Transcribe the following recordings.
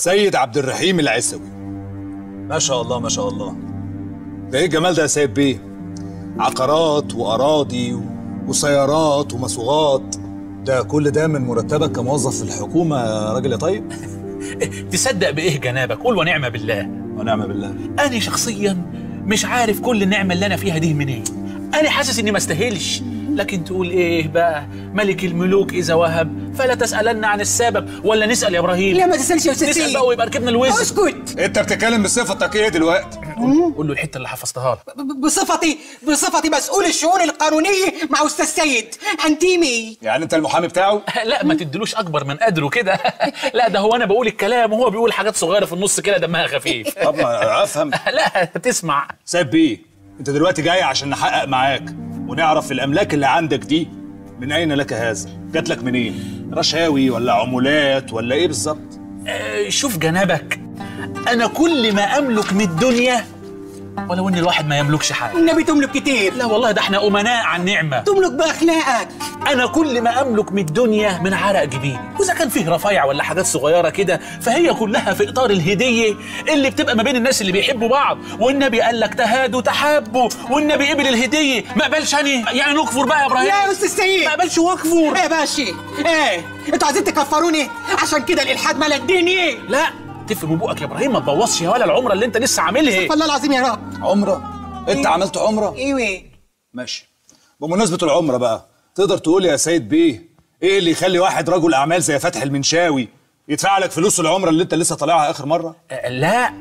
سيد عبد الرحيم العسوي ما شاء الله ما شاء الله ده ايه الجمال ده يا سيد بيه عقارات واراضي و- وسيارات ومصوغات ده كل ده من مرتبك كموظف في الحكومه يا راجل يا طيب تصدق بايه جنابك قول ونعم بالله ونعم بالله انا شخصيا مش عارف كل النعمه اللي انا فيها دي منين انا حاسس اني ما استاهلش لكن تقول ايه بقى ملك الملوك اذا وهب فلا تسالن عن السبب ولا نسال يا ابراهيم لا ما تسالش يا استاذ نسال سيد بقى ويبقى ركبنا الوزن اسكت انت بتتكلم بصفتك ايه دلوقتي قول له الحته اللي حفظتها لك ب- بصفتي بصفتي مسؤول الشؤون القانونيه مع استاذ سيد انتيمي يعني انت المحامي بتاعه لا ما تدلوش اكبر من قدره كده لا ده هو انا بقول الكلام وهو بيقول حاجات صغيره في النص كده دمها خفيف طب ما افهم لا تسمع سيد بيه انت دلوقتي جاي عشان نحقق معاك ونعرف الاملاك اللي عندك دي من اين لك هذا جات لك منين رشاوي ولا عمولات ولا ايه بالظبط آه، شوف جنابك انا كل ما املك من الدنيا ولو ان الواحد ما يملكش حاجه النبي تملك كتير لا والله ده احنا امناء عن نعمه تملك باخلاقك انا كل ما املك من الدنيا من عرق جبيني واذا كان فيه رفايع ولا حاجات صغيره كده فهي كلها في اطار الهديه اللي بتبقى ما بين الناس اللي بيحبوا بعض والنبي قال لك تهادوا تحابوا والنبي قبل الهديه ما قبلش أنا يعني نكفر بقى يا ابراهيم لا يا استاذ سيد ما قبلش واكفر ايه يا باشا ايه انتوا عايزين تكفروني عشان كده الالحاد مال الدنيا لا تفهم بقك يا ابراهيم ما تبوظش يا ولا العمره اللي انت لسه عاملها والله العظيم يا رب عمره انت عملت عمره ايوه ماشي بمناسبه العمره بقى تقدر تقول يا سيد بيه ايه اللي يخلي واحد رجل اعمال زي فتحي المنشاوي يدفع لك فلوس العمره اللي انت لسه طالعها اخر مره آه، لا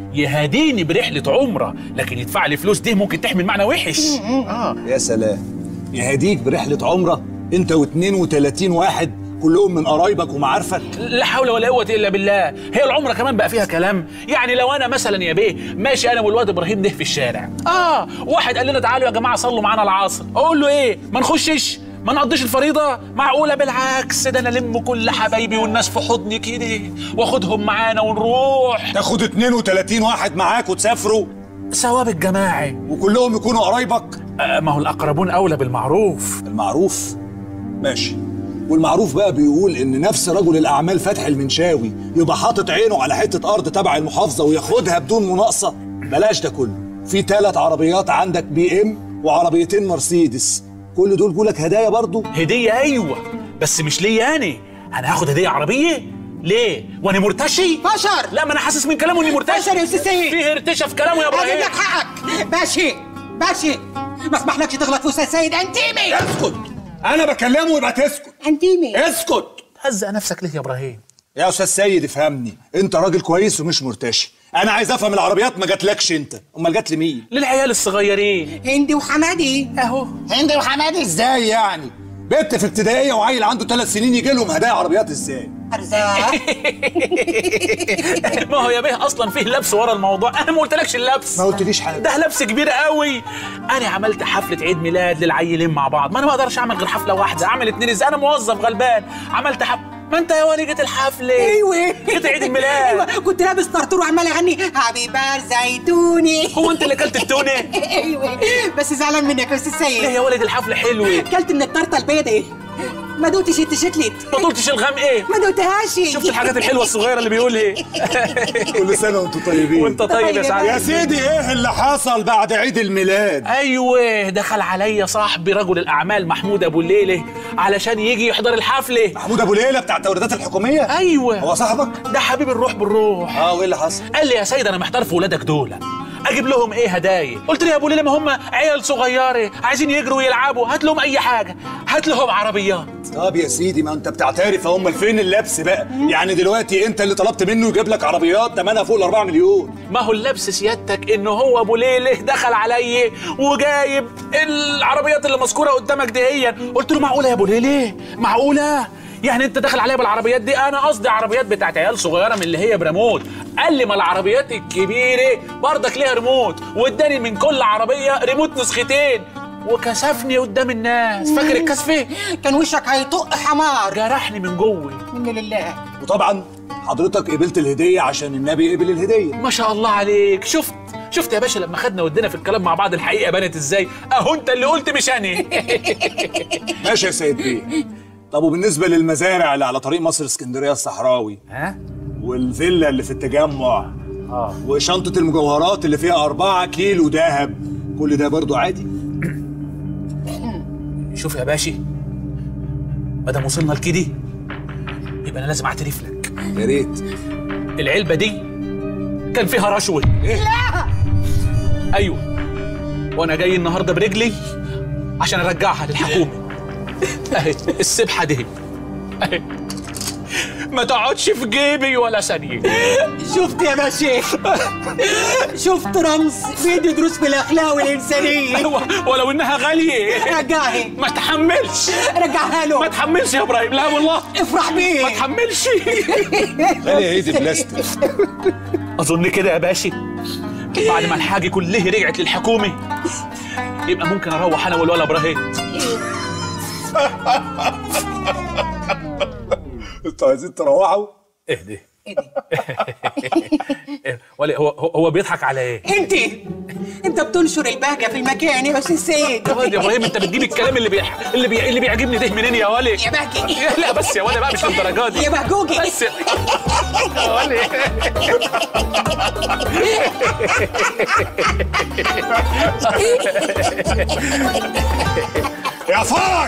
يهديني برحلة عمرة لكن يدفع لي فلوس دي ممكن تحمل معنى وحش اه يا سلام يهديك برحله عمره انت و32 واحد كلهم من قرايبك ومعارفك لا حول ولا قوة إلا بالله هي العمرة كمان بقى فيها كلام يعني لو أنا مثلا يا بيه ماشي أنا والواد إبراهيم ده في الشارع آه واحد قال لنا تعالوا يا جماعة صلوا معانا العصر أقول له إيه ما نخشش ما نقضيش الفريضة معقولة بالعكس ده أنا ألم كل حبايبي والناس في حضني كده وآخدهم معانا ونروح تاخد 32 واحد معاك وتسافروا ثواب الجماعي وكلهم يكونوا قرايبك آه ما هو الأقربون أولى بالمعروف المعروف ماشي والمعروف بقى بيقول ان نفس رجل الاعمال فتحي المنشاوي يبقى حاطط عينه على حته ارض تبع المحافظه وياخدها بدون مناقصه بلاش ده كله في ثلاث عربيات عندك بي ام وعربيتين مرسيدس كل دول جولك هدايا برضو هدية أيوة بس مش ليا أنا أنا هاخد هدية عربية ليه؟ وأنا مرتشي؟ بشر لا ما أنا حاسس من كلامه إني مرتشي بشر يا أستاذ سيد. فيه ارتشا في كلامه يا هجيب إبراهيم لك حقك باشا باشا ما اسمحلكش تغلط في استاذ سيد انتيمي اسكت انا بكلمه يبقى تسكت انتيمي اسكت هزق نفسك ليه يا إبراهيم؟ يا استاذ سيد افهمني انت راجل كويس ومش مرتشي انا عايز افهم العربيات ما جاتلكش انت امال جات لمين للعيال الصغيرين هندي وحمادي أهو هندي وحمادي ازاي يعني بنت في ابتدائيه وعيل عنده ثلاث سنين يجي لهم هدايا عربيات ازاي ارزاق ما هو يا بيه أصلا فيه لبس ورا الموضوع أنا ما قلتلكش اللبس ما قلتليش حاجه ده لبس كبير قوي انا عملت حفله عيد ميلاد للعيلين مع بعض ما انا ما اقدرش اعمل غير حفله واحده اعمل اتنين ازاي انا موظف غلبان عملت حفله ما انت يا ولي جيت الحفله ايوه جيت عيد الميلاد ايوه كنت لابس طرطور وعمال اغني حبيبه زيتوني هو انت اللي كلت التونه ايوه بس زعلان منك يا استاذ ليه سيد يا ولد الحفله حلوه كلت من الطرطه البيضاء ما دوتش التشتلت ما طولتش الغام ايه ما دوتهاش شفت الحاجات الحلوه الصغيره اللي بيقول ايه كل سنه وانتم طيبين وانت طيب يا يا سعد سيدي ايه اللي حصل بعد عيد الميلاد ايوه دخل عليا صاحبي رجل الاعمال محمود ابو الليله علشان يجي يحضر الحفله محمود ابو ليلى بتاع التوريدات الحكوميه ايوه هو صاحبك ده حبيب الروح بالروح اه وايه اللي حصل قال لي يا سيد انا محتار في ولادك دول اجيب لهم ايه هدايا قلت له يا ابو ليلى ما هم عيال صغيره عايزين يجروا ويلعبوا هات لهم اي حاجه هات لهم عربيات طب يا سيدي ما انت بتعترف هم فين اللبس بقى يعني دلوقتي انت اللي طلبت منه يجيب لك عربيات ثمنها فوق ال 4 مليون ما هو اللبس سيادتك ان هو ابو ليله دخل علي وجايب العربيات اللي مذكوره قدامك دهيا قلت له معقوله يا ابو ليله معقوله يعني انت داخل عليا بالعربيات دي انا قصدي عربيات بتاعت عيال صغيره من اللي هي بريموت قال لي ما العربيات الكبيره برضك ليها ريموت واداني من كل عربيه ريموت نسختين وكسفني قدام الناس فاكر الكسفه كان وشك هيطق حمار جرحني من جوه من لله وطبعا حضرتك قبلت الهديه عشان النبي قبل الهديه ما شاء الله عليك شفت شفت يا باشا لما خدنا ودينا في الكلام مع بعض الحقيقه بانت ازاي اهو انت اللي قلت مش انا ماشي يا سيد بيه طب وبالنسبه للمزارع اللي على طريق مصر اسكندريه الصحراوي ها والفيلا اللي في التجمع اه وشنطة المجوهرات اللي فيها أربعة كيلو دهب كل ده برضو عادي شوف يا باشا ما دام وصلنا لكده يبقى انا لازم اعترف لك يا ريت العلبه دي كان فيها رشوه لا ايوه وانا جاي النهارده برجلي عشان ارجعها للحكومه اهي السبحه دي اهي ما تقعدش في جيبي ولا ثانيه شفت يا باشا شفت رمز بيدي دروس في الاخلاق والانسانيه أيوة، ولو انها غاليه رجعها ما تحملش رجعها له ما تحملش يا ابراهيم لا والله افرح بيه ما تحملش غالية ايه دي بلاستيك اظن كده يا باشا بعد ما الحاجه كلها رجعت للحكومه يبقى ممكن اروح انا والولا ابراهيم انتوا عايزين تروحوا اهدي ولا هو هو هو بيضحك على ايه؟ انت انت بتنشر البهجه في المكان يا استاذ سيد يا واد يا ابراهيم انت بتجيب الكلام اللي بيح... اللي بي... اللي بيعجبني ده منين يا ولي؟ يا بهجي لا بس يا ولي بقى مش للدرجه دي يا بهجوجي بس يا ولي يا فرج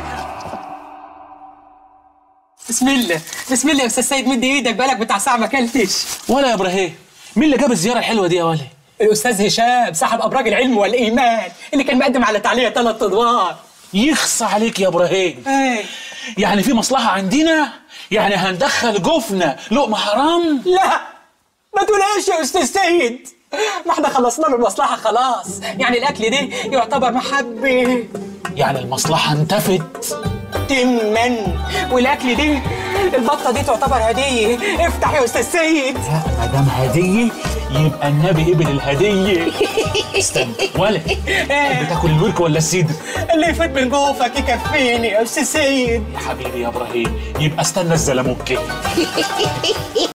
بسم الله بسم الله يا استاذ سيد مد ايدك بالك بتاع ساعه ما اكلتش ولا يا ابراهيم مين اللي جاب الزياره الحلوه دي يا ولي؟ الاستاذ هشام صاحب ابراج العلم والايمان اللي كان مقدم على تعليق ثلاث ادوار يخص عليك يا ابراهيم ايه يعني في مصلحه عندنا يعني هندخل جفنه لقمه حرام لا ما تقولهاش يا استاذ سيد ما احنا خلصنا له المصلحه خلاص يعني الاكل ده يعتبر محبه يعني المصلحه انتفت تما والاكل دي البطه دي تعتبر هديه افتح يا استاذ سيد ما دام هديه يبقى النبي قبل الهديه استنى ولا بتاكل الورك ولا السيدر اللي يفوت من جوفك يكفيني يا استاذ سيد يا حبيبي يا ابراهيم يبقى استنى الزلموكي